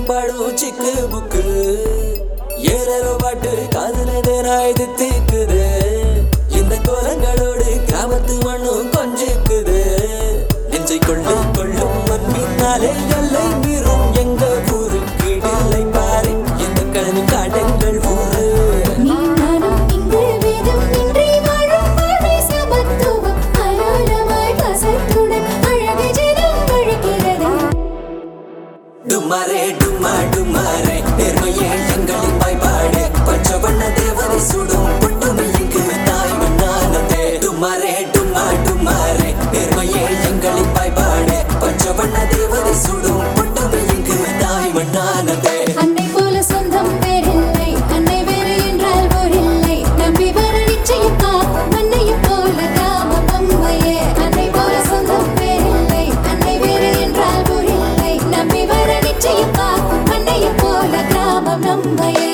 ராகம் பாடும் சிக்கு புக்கு ஏறரோ பாட்டு காதலதே நாயுது தீக்குது இந்த கோலங்களோடு கிராமத்து மண்ணும் கொஞ்சிக்குது நெஞ்சை கொள்ளு கொள்ளும் மண் பின்னாலே எல்லை மீறும் எங்க ஊரு கீழில்லை பாரு இந்த கழனி காட்டங்கள் ஊரு நீ நானும் இங்கு வேதம் இன்றி வாழும் வாழ்வை சமத்துவம் அலாலமாய் வசத்துடன் அழகு ஜனம் அழைக்கிறது டுமாரே டுமா டுமாரே நேர்மையே எங்களின் பாய்பாடு பஞ்சவண்ண தேவதை சுடும் பொட்டுமை இங்கு தாய் மண்ணானதே டுமாரே டுமா டுமாரே நேர்மையே எங்களின் பாய்பாடு பஞ்சவண்ண தேவதை சுடும் பொட்டுமை இங்கு தாய் மண்ணானதே அன்னை போல சொந்தம் வேறில்லை அன்னை வேறு என்றால் ஓரில்லை நம்பி வர நிச்சயம் காக்கும் அன்னையும் போல காம பொம்மையே அன்னை போல சொந்தம் வேறில்லை அன்னை வேறு என்றால் ஓரில்லை நம்பி வர நிச்சயம் காக்கும் அன்னையும் போல கிராமம் நம்மையே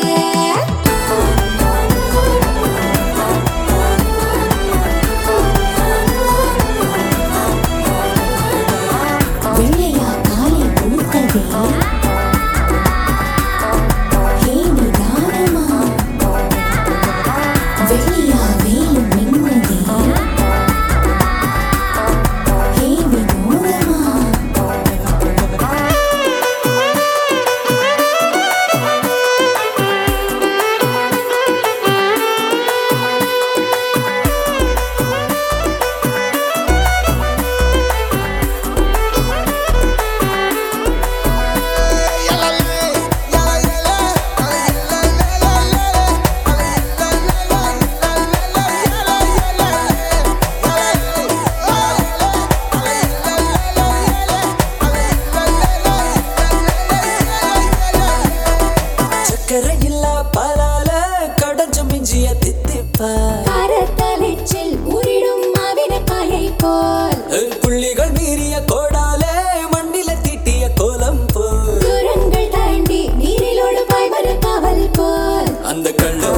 வெள்ளையா காலை பூத்ததே ஹே நிதானமா வெள்ளியா வேலும் மின்னதே ஹே வினோதமா சக்கரை இல்லா பாலால கடைஞ்ச மிஞ்சிய தித்திப்பா கரத்தலைச்சில் ஊறிடும் மாவினக்காயை போல் புள்ளிகள் மீறிய கோடாலே மண்ணில தீட்டிய கோலம் போல் தூரங்கள் தாண்டி நீரிலோடு பாய்மர காவல் போல் அந்த கண்ணு